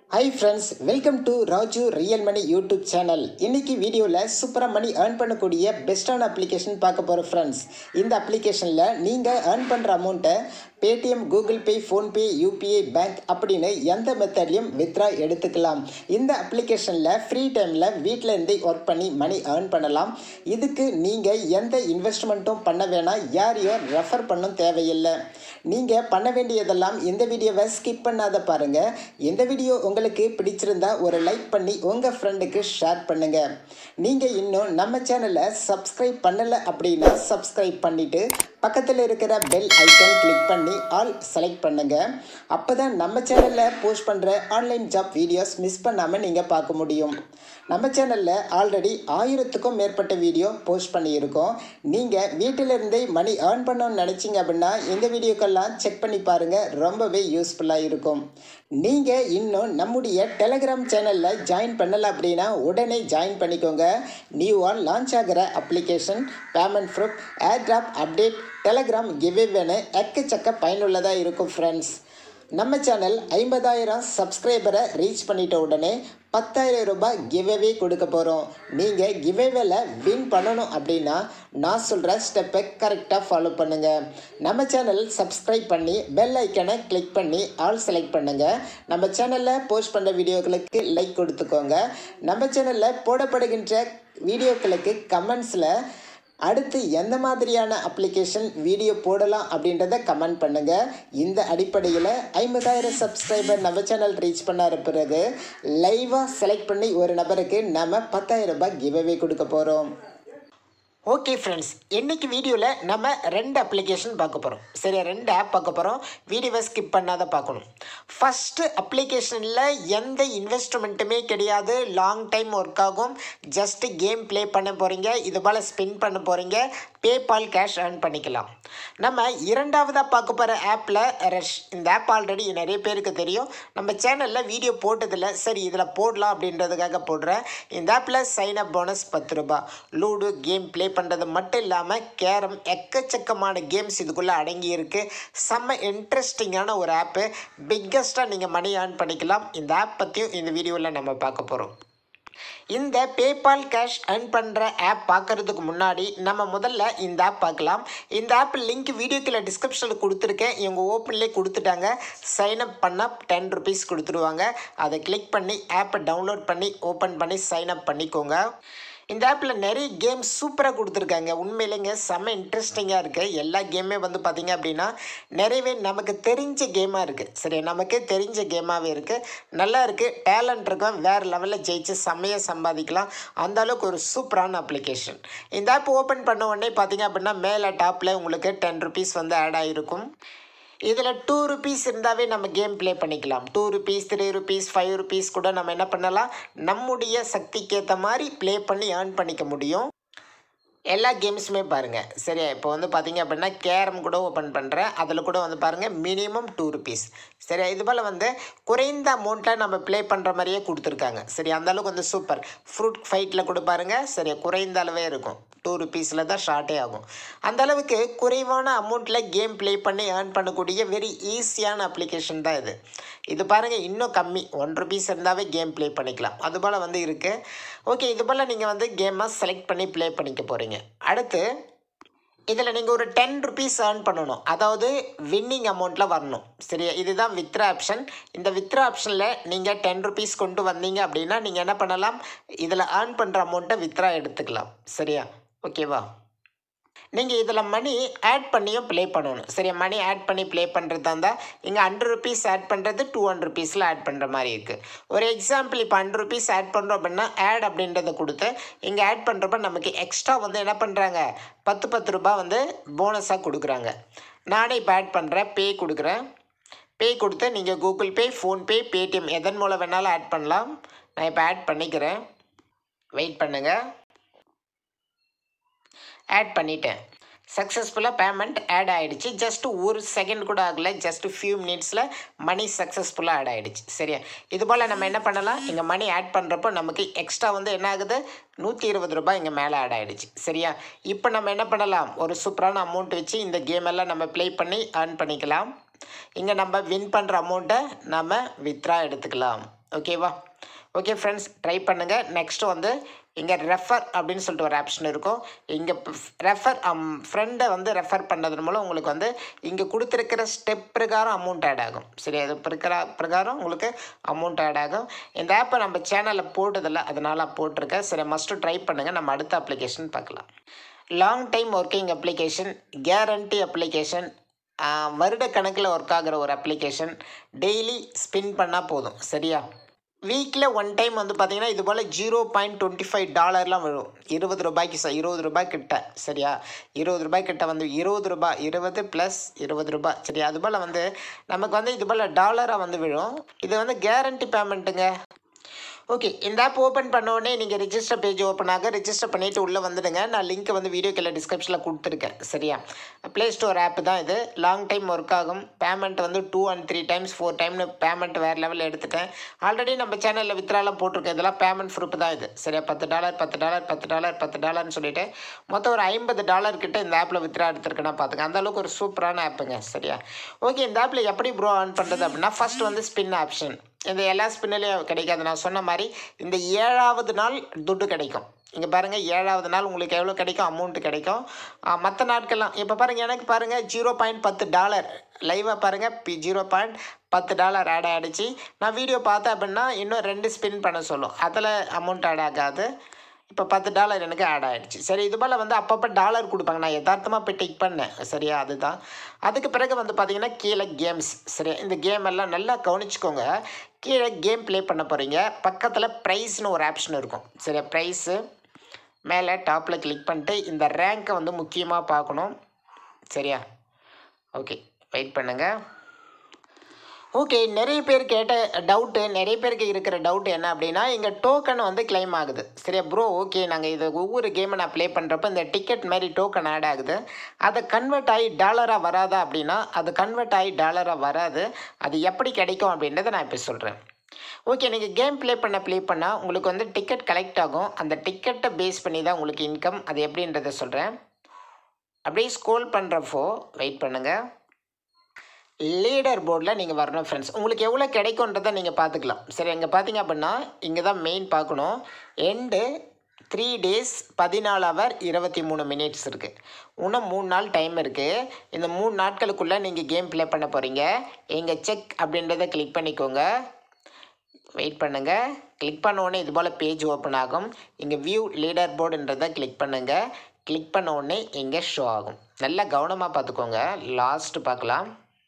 hi friends welcome to Raju real money YouTube channel இன்னைக்கு வீடியோவில் சூப்பராக மணி ஏர்ன் பண்ணக்கூடிய பெஸ்ட்டான அப்ளிகேஷன் பார்க்க போகிறோம் ஃப்ரெண்ட்ஸ் இந்த அப்ளிகேஷனில் நீங்கள் ஏர்ன் பண்ணுற அமௌண்ட்டை Paytm Google Pay PhonePe UPI bank அப்படின்னு எந்த மெத்தட்லையும் வித்ரா எடுத்துக்கலாம் இந்த அப்ளிகேஷனில் ஃப்ரீ டைமில் வீட்டில் இருந்தே ஒர்க் பண்ணி மணி ஏர்ன் பண்ணலாம் இதுக்கு நீங்கள் எந்த இன்வெஸ்ட்மெண்ட்டும் பண்ண வேணாம் யாரையும் ரெஃபர் பண்ணும் தேவையில்லை நீங்கள் பண்ண வேண்டியதெல்லாம் இந்த வீடியோவை ஸ்கிப் பண்ணாத பாருங்கள் இந்த வீடியோ உங்களுக்கு பிடிச்சிருந்தா ஒரு லைக் பண்ணி உங்கள் ஃப்ரெண்டுக்கு ஷேர் பண்ணுங்கள் நீங்கள் இன்னும் நம்ம சேனலை சப்ஸ்கிரைப் பண்ணலை அப்படின்னா சப்ஸ்கிரைப் பண்ணிவிட்டு பக்கத்தில் இருக்கிற பெல் ஐக்கன் கிளிக் பண்ணி ஆல் செலக்ட் பண்ணுங்கள் அப்போ தான் நம்ம சேனலில் போஸ்ட் பண்ணுற ஆன்லைன் ஜாப் வீடியோஸ் மிஸ் பண்ணாமல் நீங்கள் பார்க்க முடியும் நம்ம சேனலில் ஆல்ரெடி ஆயிரத்துக்கும் மேற்பட்ட வீடியோ போஸ்ட் பண்ணியிருக்கோம் நீங்கள் வீட்டிலிருந்தே மணி ஏர்ன் பண்ணணும்னு நினச்சிங்க அப்படின்னா இந்த வீடியோக்கெல்லாம் செக் பண்ணி பாருங்கள் ரொம்பவே யூஸ்ஃபுல்லாக இருக்கும் நீங்கள் இன்னும் நம்முடைய டெலகிராம் சேனலில் ஜாயின் பண்ணலை அப்படின்னா உடனே ஜாயின் பண்ணிக்கோங்க நியூவாக லான்ச் ஆகிற application payment proof airdrop update Telegram கிவ்வேன்னு எக்கச்சக்க பயனுள்ளதாக இருக்கும் ஃப்ரெண்ட்ஸ் நம்ம சேனல் ஐம்பதாயிரம் சப்ஸ்கிரைபரை ரீச் பண்ணிட்ட உடனே பத்தாயிரம் ரூபாய் கிவ்அவே கொடுக்க போகிறோம் நீங்கள் கிவ்அவேல வின் பண்ணணும் அப்படின்னா நான் சொல்கிற ஸ்டெப்பை கரெக்டாக ஃபாலோ பண்ணுங்கள் நம்ம சேனல் சப்ஸ்கிரைப் பண்ணி பெல் ஐக்கனை கிளிக் பண்ணி ஆல் செலக்ட் பண்ணுங்கள் நம்ம சேனலில் போஸ்ட் பண்ணுற வீடியோக்களுக்கு லைக் கொடுத்துக்கோங்க நம்ம சேனலில் போடப்படுகின்ற வீடியோக்களுக்கு கமெண்ட்ஸில் அடுத்து எந்த மாதிரியான அப்ளிகேஷன் வீடியோ போடலாம் அப்படின்றத கமெண்ட் பண்ணுங்கள் இந்த அடிப்படையில் ஐம்பதாயிரம் சப்ஸ்கிரைபர் நம்ம சேனல் ரீச் பண்ணாத பிறகு லைவாக செலக்ட் பண்ணி ஒரு நபருக்கு நம்ம பத்தாயிரம் ரூபாய் கிவ்அவே கொடுக்க போகிறோம் ஓகே ஃப்ரெண்ட்ஸ் இன்னைக்கு வீடியோவில் நம்ம ரெண்டு அப்ளிகேஷன் பார்க்க போகிறோம் சரி ரெண்டு ஆப் பார்க்க போகிறோம் வீடியோவை ஸ்கிப் பண்ணாத பார்க்கணும் ஃபஸ்ட்டு அப்ளிகேஷனில் எந்த இன்வெஸ்ட்மெண்ட்டுமே கிடையாது லாங் டைம் ஒர்க் ஆகும் ஜஸ்ட் கேம் ப்ளே பண்ண போகிறீங்க இது போல் ஸ்பின் பண்ண போகிறீங்க பேபால் கேஷ் ஏர்ன் பண்ணிக்கலாம் நம்ம இரண்டாவதாக பார்க்க போகிற ஆப்பில் ரஷ் இந்த ஆப் ஆல்ரெடி நிறைய பேருக்கு தெரியும் நம்ம சேனலில் வீடியோ போட்டதில்ல சரி இதில் போடலாம் அப்படின்றதுக்காக போடுறேன் இந்த ஆப்பில் சைன் அப் போனஸ் பத்து ரூபாய் லூடு கேம் ப்ளே பண்ணுறது மட்டும் இல்லாமல் கேரம் எக்கச்சக்கமான கேம்ஸ் இதுக்குள்ளே அடங்கி இருக்குது செம்ம இன்ட்ரெஸ்டிங்கான ஒரு ஆப்பு பிக்கஸ்ட்டாக நீங்கள் மணி ஏர்ன் பண்ணிக்கலாம் இந்த ஆப் பற்றியும் இந்த வீடியோவில் நம்ம பார்க்க போகிறோம் இந்த பேபால் கேஷ் earn பண்ணுற ஆப் பார்க்கறதுக்கு முன்னாடி நம்ம முதல்ல இந்த ஆப் பார்க்கலாம் இந்த ஆப் லிங்க் வீடியோக்கில் டிஸ்கிரிப்ஷனில் கொடுத்துருக்கேன் இவங்க ஓப்பன்லேயே கொடுத்துட்டாங்க சைன் அப் பண்ணால் டென் ருபீஸ் கொடுத்துருவாங்க அதை கிளிக் பண்ணி ஆப்பை டவுன்லோட் பண்ணி ஓப்பன் பண்ணி சைன் அப் பண்ணிக்கோங்க இந்த ஆப்பில் நிறைய கேம்ஸ் சூப்பராக கொடுத்துருக்காங்க உண்மையிலேங்க செம்ம இன்ட்ரெஸ்டிங்காக இருக்குது எல்லா கேமே வந்து பார்த்திங்க அப்படின்னா நிறையவே நமக்கு தெரிஞ்ச கேமாக இருக்குது சரி நமக்கே தெரிஞ்ச கேமாகவே இருக்குது நல்லா இருக்குது டேலண்ட் இருக்கும் வேறு லெவலில் ஜெயிச்சு செம்மையாக சம்பாதிக்கலாம் அந்த அளவுக்கு ஒரு சூப்பரான அப்ளிகேஷன் இந்த ஆப் ஓப்பன் பண்ண உடனே பார்த்தீங்க அப்படின்னா மேலே டாப்பில் உங்களுக்கு டென் ருபீஸ் வந்து ஆட் ஆகிருக்கும் இதில் டூ ருபீஸ் இருந்தாவே நம்ம கேம் ப்ளே பண்ணிக்கலாம் two rupees three rupees five rupees கூட நம்ம என்ன பண்ணலாம் நம்முடைய சக்திக்கு ஏற்ற மாதிரி ப்ளே பண்ணி ஏர்ன் பண்ணிக்க முடியும் எல்லா கேம்ஸுமே பாருங்கள் சரியா இப்போ வந்து பார்த்தீங்க அப்படின்னா கேரம் கூட ஓப்பன் பண்ணுறேன் அதில் கூட வந்து பாருங்கள் மினிமம் டூ ருபீஸ் சரியா இது போல் வந்து குறைந்த அமௌண்ட்டில் நம்ம ப்ளே பண்ணுற மாதிரியே கொடுத்துருக்காங்க சரி அந்த அளவுக்கு வந்து சூப்பர் ஃப்ரூட் ஃபைட்டில் கூட பாருங்கள் சரியா குறைந்த அளவே இருக்கும் டூ ருபீஸில் தான் ஷார்ட்டே ஆகும் அந்த அளவுக்கு குறைவான அமௌண்ட்டில் கேம் ப்ளே பண்ணி ஏர்ன் பண்ணக்கூடிய வெரி ஈஸியான அப்ளிகேஷன் தான் இது இது பாருங்கள் இன்னும் கம்மி ஒன் ருபீஸ் இருந்தாவே கேம் ப்ளே பண்ணிக்கலாம் அது போல் வந்து இருக்குது ஓகே இது போல் நீங்கள் வந்து கேமை செலக்ட் பண்ணி ப்ளே பண்ணிக்க போகிறீங்க அடுத்து இதில் நீங்கள் ஒரு டென் ருபீஸ் ஏர்ன் பண்ணணும் அதாவது வின்னிங் அமௌண்ட்டில் வரணும் சரியா இதுதான் வித்ரா ஆப்ஷன் இந்த வித்ரா ஆப்ஷனில் நீங்கள் டென் ருபீஸ் கொண்டு வந்தீங்க அப்படின்னா நீங்கள் என்ன பண்ணலாம் இதில் ஏர்ன் பண்ணுற அமௌண்ட்டை வித்ரா எடுத்துக்கலாம் சரியா ஓகேவா நீங்கள் இதில் மணி ஆட் பண்ணியும் ப்ளே பண்ணணும் சரியா மணி ஆட் பண்ணி ப்ளே பண்ணுறதா இருந்தால் இங்கே ஹண்ட்ரட் ருபீஸ் ஆட் பண்ணுறது டூ ஹண்ட்ரட் ருபீஸில் ஆட் பண்ணுற மாதிரி இருக்குது ஒரு எக்ஸாம்பிள் இப்போ ஹண்ட்ரட் ருபீஸ் ஆட் பண்ணுறோம் அப்படின்னா ஆட் அப்படின்றத கொடுத்து இங்கே ஆட் பண்ணுறப்ப நமக்கு எக்ஸ்ட்ரா வந்து என்ன பண்ணுறாங்க பத்து பத்து ரூபாய் வந்து போனஸாக கொடுக்குறாங்க நானே இப்போ ஆட் பண்ணுறேன் பே கொடுக்குறேன் பே கொடுத்து நீங்கள் கூகுள் பே ஃபோன்பே பேடிஎம் எதன் மூலம் வேணாலும் ஆட் பண்ணலாம் நான் இப்போ ஆட் பண்ணிக்கிறேன் வெயிட் பண்ணுங்கள் ஆட் பண்ணிட்டேன் சக்ஸஸ்ஃபுல்லாக பேமெண்ட் ஆட் ஆகிடுச்சு ஜஸ்ட் ஒரு செகண்ட் கூட ஆகலை ஜஸ்ட் ஃபியூ மினிட்ஸில் மணி சக்ஸஸ்ஃபுல்லாக ஆட் ஆகிடுச்சு சரியா இது போல் நம்ம என்ன பண்ணலாம் இங்கே மணி ஆட் பண்ணுறப்போ நமக்கு எக்ஸ்ட்ரா வந்து என்ன ஆகுது நூற்றி இருபது ரூபாய் இங்கே மேலே ஆட் ஆகிடுச்சு சரியா இப்போ நம்ம என்ன பண்ணலாம் ஒரு சூப்பரான அமௌண்ட் வச்சு இந்த கேம் எல்லாம் நம்ம ப்ளே பண்ணி ஏர்ன் பண்ணிக்கலாம் இங்கே நம்ம வின் பண்ணுற அமௌண்ட்டை நம்ம வித்ரா எடுத்துக்கலாம் ஓகேவா ஓகே ஃப்ரெண்ட்ஸ் ட்ரை பண்ணுங்கள் நெக்ஸ்ட்டு வந்து இங்கே ரெஃபர் அப்படின்னு சொல்லிட்டு ஒரு ஆப்ஷன் இருக்கும் இங்கே ரெஃபர் ஃப்ரெண்டை வந்து ரெஃபர் பண்ணுறது மூலம் உங்களுக்கு வந்து இங்கே கொடுத்துருக்கிற ஸ்டெப் பிரகாரம் அமௌண்ட் ஆட் ஆகும் சரி அது பிரகார பிரகாரம் உங்களுக்கு அமௌண்ட் ஆட் ஆகும் இந்த ஆப்பை நம்ம சேனலில் போட்டதில்ல அதனால் போட்டிருக்கேன் சரி மஸ்ட்டு ட்ரை பண்ணுங்கள் நம்ம அடுத்த அப்ளிகேஷன் பார்க்கலாம் long time working application guarantee application வருட கணக்கில் ஒர்க் ஆகிற ஒரு அப்ளிகேஷன் டெய்லி ஸ்பின் பண்ணால் போதும் சரியா வீக்கில் ஒன் டைம் வந்து பார்த்தீங்கன்னா இது போல் ஜீரோ பாயிண்ட் டுவெண்ட்டி ஃபைவ் டாலர்லாம் விழும் இருபது ரூபாய்க்கு ச இருபது ரூபாய் கிட்ட சரியா இருபது ரூபாய் கிட்ட வந்து இருபது ரூபாய் இருபது ப்ளஸ் இருபது ரூபாய் சரியா அது போல் வந்து நமக்கு வந்து இது போல் டாலராக வந்து விழும் இது வந்து கேரண்டி பேமெண்ட்டுங்க ஓகே இந்த ஆப் ஓப்பன் பண்ண உடனே நீங்கள் ரிஜிஸ்டர் பேஜ் ஓப்பன் ஆக ரிஜிஸ்டர் பண்ணிவிட்டு உள்ளே வந்துடுங்க நான் லிங்க் வந்து வீடியோ கீழே டிஸ்கிரிப்ஷனில் கொடுத்துருக்கேன் சரியா ப்ளே ஸ்டோர் ஆப் தான் இது லாங் டைம் ஒர்க் ஆகும் பேமெண்ட் வந்து two and three times four டைம்னு பேமெண்ட் வேறு லெவலில் எடுத்துட்டேன் ஆல்ரெடி நம்ம சேனலில் வித்ராலாம் போட்டிருக்கேன் இதெல்லாம் பேமெண்ட் ப்ரூஃப் தான் இது சரியா பத்து டாலர் பத்து டாலர் பத்து டாலர் பத்து டாலர்னு சொல்லிட்டு மொத்தம் ஒரு ஐம்பது டாலர் கிட்ட இந்த ஆப்பில் வித்ரா எடுத்துருக்கேன்னா பார்த்துங்க அந்த அளவுக்கு ஒரு சூப்பரான ஆப்புங்க சரியா ஓகே இந்த ஆப்பில் எப்படி ப்ரோ ஆன் பண்ணுறது அப்படின்னா ஃபர்ஸ்ட் வந்து ஸ்பின் ஆப்ஷன் இந்த எல்லா ஸ்பின்னிலையும் கிடைக்காது நான் சொன்ன மாதிரி இந்த ஏழாவது நாள் துட்டு கிடைக்கும் இங்கே பாருங்கள் ஏழாவது நாள் உங்களுக்கு எவ்வளோ கிடைக்கும் அமௌண்ட்டு கிடைக்கும் மற்ற நாட்கள்லாம் இப்போ பாருங்கள் எனக்கு பாருங்கள் ஜீரோ பாயிண்ட் பத்து டாலர் லைவாக பாருங்கள் பி ஜீரோ பாயிண்ட் பத்து டாலர் ஆட் ஆகிடுச்சு நான் வீடியோ பார்த்தேன் அப்படின்னா இன்னும் ரெண்டு ஸ்பின் பண்ண சொல்லும் அதில் அமௌண்ட் ஆட் ஆகாது இப்போ பத்து டாலர் எனக்கு ஆட் ஆகிடுச்சு சரி இது போல் வந்து அப்பப்போ டாலர் கொடுப்பாங்க நான் யதார்த்தமாக போய் டிக் பண்ணேன் சரியா அதுதான் அதுக்கு பிறகு வந்து பார்த்தீங்கன்னா கீழே கேம்ஸ் சரியா இந்த கேம் எல்லாம் நல்லா கவனிச்சுக்கோங்க கீழே கேம் ப்ளே பண்ண போகிறீங்க பக்கத்தில் ப்ரைஸ்னு ஒரு ஆப்ஷன் இருக்கும் சரியா ப்ரைஸு மேலே டாப்பில் கிளிக் பண்ணிட்டு இந்த ரேங்க்கை வந்து முக்கியமாக பார்க்கணும் சரியா ஓகே வெயிட் பண்ணுங்கள் ஓகே நிறைய பேர் கேட்ட டவுட்டு நிறைய பேருக்கு இருக்கிற டவுட் என்ன அப்படின்னா எங்கள் டோக்கன் வந்து கிளைம் ஆகுது சரியா ப்ரோ ஓகே நாங்கள் இது ஒவ்வொரு கேமை நான் ப்ளே பண்ணுறப்ப இந்த டிக்கெட் மாதிரி டோக்கன் ஆட் ஆகுது அதை கன்வெர்ட் ஆகி டாலராக வராதா அப்படின்னா அது கன்வெர்ட் ஆகி டாலராக வராது அது எப்படி கிடைக்கும் அப்படின்றத நான் இப்போ சொல்கிறேன் ஓகே நீங்கள் கேம் ப்ளே பண்ண ப்ளே பண்ணால் உங்களுக்கு வந்து டிக்கெட் கலெக்ட் ஆகும் அந்த டிக்கெட்டை பேஸ் பண்ணி தான் உங்களுக்கு இன்கம் அது எப்படின்றத சொல்கிறேன் அப்படியே ஸ்க்ரோல் பண்ணுறப்போ வெயிட் பண்ணுங்கள் லீடர் போர்டில் நீங்கள் வரணும் ஃப்ரெண்ட்ஸ் உங்களுக்கு எவ்வளோ கிடைக்குன்றதை நீங்கள் பார்த்துக்கலாம் சரி அங்கே பார்த்தீங்க அப்படின்னா இங்கே தான் மெயின் பார்க்கணும் எண்டு த்ரீ டேஸ் பதினாலு ஹவர் இருபத்தி மூணு மினிட்ஸ் இருக்குது இன்னும் மூணு நாள் டைம் இருக்குது இந்த மூணு நாட்களுக்குள்ளே நீங்கள் கேம் ப்ளே பண்ண போகிறீங்க எங்கள் செக் அப்படின்றத கிளிக் பண்ணிக்கோங்க வெயிட் பண்ணுங்கள் கிளிக் பண்ண உடனே இது போல் பேஜ் ஓப்பன் ஆகும் இங்கே வியூ லீடர் போர்டுன்றதை கிளிக் பண்ணுங்கள் கிளிக் பண்ண உடனே இங்கே ஷோ ஆகும் நல்லா கவனமாக பார்த்துக்கோங்க லாஸ்ட்டு பார்க்கலாம்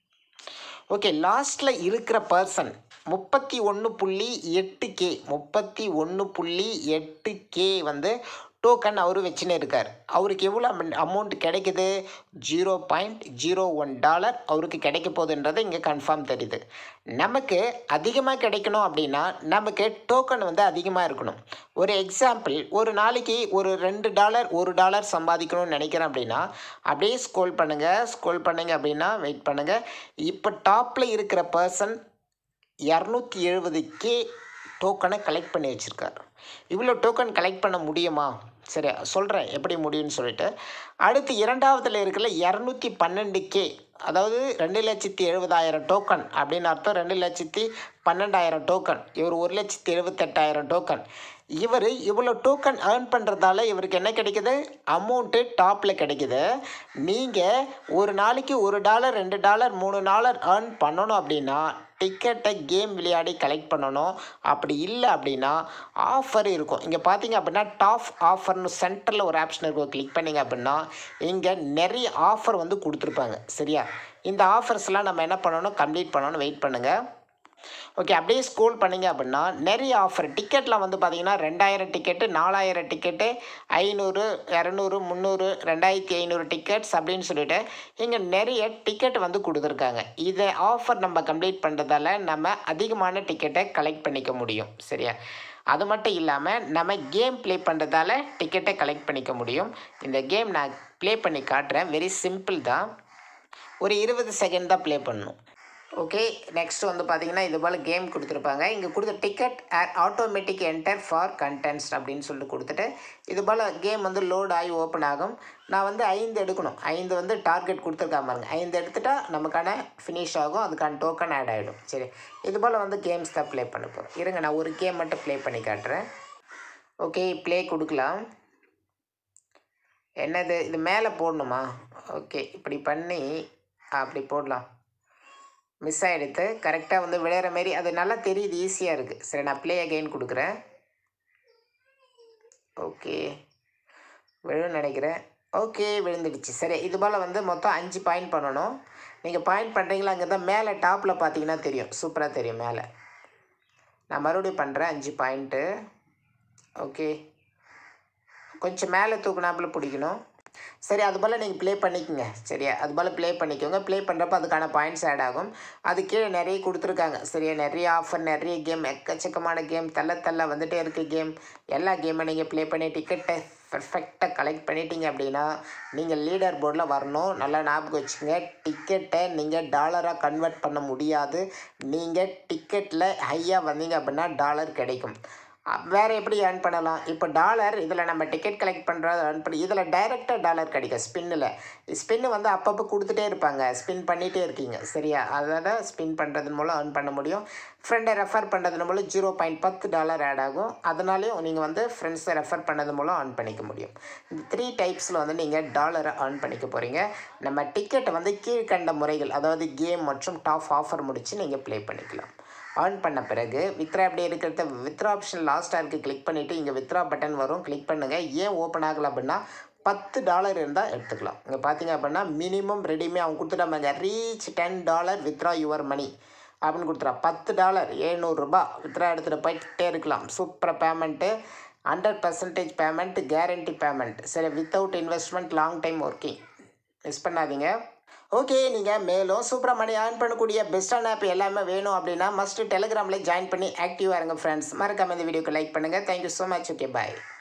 ஓகே லாஸ்ட்டில் இருக்கிற பர்சன் முப்பத்தி ஒன்று புள்ளி எட்டு கே முப்பத்தி ஒன்று புள்ளி எட்டு கே வந்து டோக்கன் அவர் வச்சுன்னு இருக்கார் அவருக்கு எவ்வளோ அமௌண்ட் கிடைக்குது zero point zero one dollar அவருக்கு கிடைக்க போகுதுன்றது இங்கே கன்ஃபார்ம் தெரியுது நமக்கு அதிகமாக கிடைக்கணும் அப்படின்னா நமக்கு டோக்கன் வந்து அதிகமாக இருக்கணும் ஒரு எக்ஸாம்பிள் ஒரு நாளைக்கு ஒரு ரெண்டு டாலர் ஒரு டாலர் சம்பாதிக்கணும்னு நினைக்கிறேன் அப்படின்னா அப்படியே ஸ்க்ரோல் பண்ணுங்கள் ஸ்க்ரோல் பண்ணுங்க அப்படின்னா வெயிட் பண்ணுங்கள் இப்போ டாப்பில் இருக்கிற பர்சன் இரநூத்தி எழுபது கே டோக்கனை கலெக்ட் பண்ணி வச்சுருக்காரு இவ்வளோ டோக்கன் கலெக்ட் பண்ண முடியுமா சரி சொல்கிறேன் எப்படி முடியும்னு சொல்லிட்டு அடுத்து இரண்டாவதுல இருக்கிற இரநூத்தி பன்னெண்டு கே அதாவது ரெண்டு லட்சத்தி எழுபதாயிரம் டோக்கன் அப்படின்னு அர்த்தம் ரெண்டு லட்சத்தி பன்னெண்டாயிரம் டோக்கன் இவர் ஒரு லட்சத்தி எழுபத்தெட்டாயிரம் டோக்கன் இவர் இவ்வளோ டோக்கன் ஏர்ன் பண்ணுறதால இவருக்கு என்ன கிடைக்குது அமௌண்ட்டு டாப்பில் கிடைக்குது நீங்கள் ஒரு நாளைக்கு ஒரு டாலர் ரெண்டு டாலர் மூணு டாலர் ஏர்ன் பண்ணணும் அப்படின்னா டிக்கெட்டை கேம் விளையாடி கலெக்ட் பண்ணணும் அப்படி இல்லை அப்படின்னா ஆஃபர் இருக்கும் இங்கே பார்த்தீங்க அப்படின்னா டாப் ஆஃபர்னு சென்டரில் ஒரு ஆப்ஷன் இருக்கும் கிளிக் பண்ணிங்க அப்படின்னா இங்கே நிறைய ஆஃபர் வந்து கொடுத்துருப்பாங்க சரியா இந்த ஆஃபர்ஸ்லாம் நம்ம என்ன பண்ணணும் கம்ப்ளீட் பண்ணணும் வெயிட் பண்ணுங்கள் ஓகே அப்படியே ஸ்கூல் பண்ணிங்க அப்படின்னா நிறைய ஆஃபர் டிக்கெட்டில் வந்து பார்த்தீங்கன்னா ரெண்டாயிரம் டிக்கெட்டு நாலாயிரம் டிக்கெட்டு ஐநூறு இரநூறு முந்நூறு ரெண்டாயிரத்தி ஐநூறு டிக்கெட்ஸ் அப்படின்னு சொல்லிட்டு இங்கே நிறைய டிக்கெட் வந்து கொடுத்துருக்காங்க இதை ஆஃபர் நம்ம கம்ப்ளீட் பண்ணுறதால நம்ம அதிகமான டிக்கெட்டை கலெக்ட் பண்ணிக்க முடியும் சரியா அது மட்டும் இல்லாமல் நம்ம கேம் ப்ளே பண்ணுறதால டிக்கெட்டை கலெக்ட் பண்ணிக்க முடியும் இந்த கேம் நான் ப்ளே பண்ணி காட்டுறேன் வெரி சிம்பிள் தான் ஒரு இருபது செகண்ட் தான் ப்ளே பண்ணணும் ஓகே நெக்ஸ்ட் வந்து பார்த்தீங்கன்னா இது போல் கேம் கொடுத்துருப்பாங்க இங்கே கொடுத்த ticket automatic enter for contents அப்படின்னு சொல்லிட்டு கொடுத்துட்டு இது போல் கேம் வந்து லோட் ஆகி ஓப்பன் ஆகும் நான் வந்து ஐந்து எடுக்கணும் ஐந்து வந்து டார்கெட் கொடுத்துருக்கா பாருங்க ஐந்து எடுத்துட்டா நமக்கான ஃபினிஷ் ஆகும் அதுக்கான டோக்கன் ஆட் ஆகிடும் சரி இது போல் வந்து கேம்ஸ் தான் ப்ளே பண்ண போகிறோம் இருங்க நான் ஒரு கேம் மட்டும் ப்ளே பண்ணி காட்டுறேன் ஓகே ப்ளே கொடுக்கலாம் என்னது இது மேலே போடணுமா ஓகே இப்படி பண்ணி அப்படி போடலாம் மிஸ் ஆகிடுது கரெக்டாக வந்து விளையாடுற மாரி அது நல்லா தெரியுது ஈஸியாக இருக்குது சரி நான் ப்ளே அகைன் கொடுக்குறேன் ஓகே விழுன்னு நினைக்கிறேன் ஓகே விழுந்துடுச்சு சரி இது போல் வந்து மொத்தம் அஞ்சு பாயிண்ட் பண்ணணும் நீங்கள் பாயிண்ட் பண்ணுறீங்களா அங்கே தான் மேலே டாப்பில் பார்த்தீங்கன்னா தெரியும் சூப்பராக தெரியும் மேலே நான் மறுபடியும் பண்ணுறேன் அஞ்சு பாயிண்ட்டு ஓகே கொஞ்சம் மேலே தூக்குனாப்புல பிடிக்கணும் சரி அது போல் நீங்கள் ப்ளே பண்ணிக்கோங்க சரியா அது போல் ப்ளே பண்ணிக்கோங்க ப்ளே பண்ணுறப்ப அதுக்கான பாயிண்ட்ஸ் ஆட் ஆகும் அது கீழே நிறைய கொடுத்துருக்காங்க சரியா நிறைய ஆஃபர் நிறைய கேம் எக்கச்சக்கமான கேம் தள்ள தள்ள வந்துட்டே இருக்குது கேம் எல்லா கேமை நீங்கள் ப்ளே பண்ணி டிக்கெட்டை பர்ஃபெக்டாக கலெக்ட் பண்ணிட்டீங்க அப்படின்னா நீங்கள் லீடர் போர்டில் வரணும் நல்லா ஞாபகம் வச்சுங்க டிக்கெட்டை நீங்கள் டாலராக கன்வெர்ட் பண்ண முடியாது நீங்கள் டிக்கெட்டில் ஹையாக வந்தீங்க அப்படின்னா டாலர் கிடைக்கும் அ- வேற எப்படி ஏர்ன் பண்ணலாம் இப்போ டாலர் இதில் நம்ம டிக்கெட் கலெக்ட் பண்ணுறது ஏர்ன் பண்ணி இதில் டைரெக்டாக டாலர் கிடைக்கும் ஸ்பின்னில் ஸ்பின்னு வந்து அப்பப்போ கொடுத்துட்டே இருப்பாங்க ஸ்பின் பண்ணிகிட்டே இருக்கீங்க சரியா அதோட ஸ்பின் பண்ணுறதன் மூலம் ஏர்ன் பண்ண முடியும் ஃப்ரெண்டை ரெஃபர் பண்ணுறதன் மூலம் ஜீரோ பாயிண்ட் பத்து டாலர் ஆட் ஆகும் அதனாலையும் நீங்கள் வந்து ஃப்ரெண்ட்ஸை ரெஃபர் பண்ணது மூலம் ஏர்ன் பண்ணிக்க முடியும் இந்த த்ரீ டைப்ஸில் வந்து நீங்கள் டாலரை ஏர்ன் பண்ணிக்க போகிறீங்க நம்ம டிக்கெட்டை வந்து கீழ்கண்ட முறைகள் அதாவது கேம் மற்றும் டாப் ஆஃபர் முடித்து நீங்கள் ப்ளே பண்ணிக்கலாம் ஆன் பண்ண பிறகு வித்ரா அப்படியே இருக்கிறத வித்ரா ஆப்ஷன் லாஸ்ட்டாக இருக்குது கிளிக் பண்ணிவிட்டு இங்கே வித்ரா பட்டன் வரும் கிளிக் பண்ணுங்கள் ஏன் ஓப்பன் ஆகலை அப்படின்னா பத்து டாலர் இருந்தால் எடுத்துக்கலாம் இங்கே பார்த்தீங்க அப்படின்னா மினிமம் ரெடிமே அவங்க கொடுத்துட்டாங்க reach ten dollar withdraw your money அப்படின்னு கொடுத்துறா பத்து டாலர் ஏழ்நூறுரூபா வித்ரா எடுத்துகிட்டு போயிட்டே இருக்கலாம் சூப்பராக payment hundred percentage payment guarantee payment சரி without investment long time working miss பண்ணாதீங்க ஓகே நீங்கள் மேலும் சூப்பராக மணி ஏர்ன் பண்ணக்கூடிய பெஸ்ட்டான ஆப் எல்லாமே வேணும் அப்படின்னா மஸ்ட் டெலிகிராமில் ஜாயின் பண்ணி ஆக்டிவாக இருங்க ஃப்ரெண்ட்ஸ் மறக்காம இந்த வீடியோக்கு லைக் பண்ணுங்கள் தேங்க்யூ ஸோ மச் ஓகே பாய்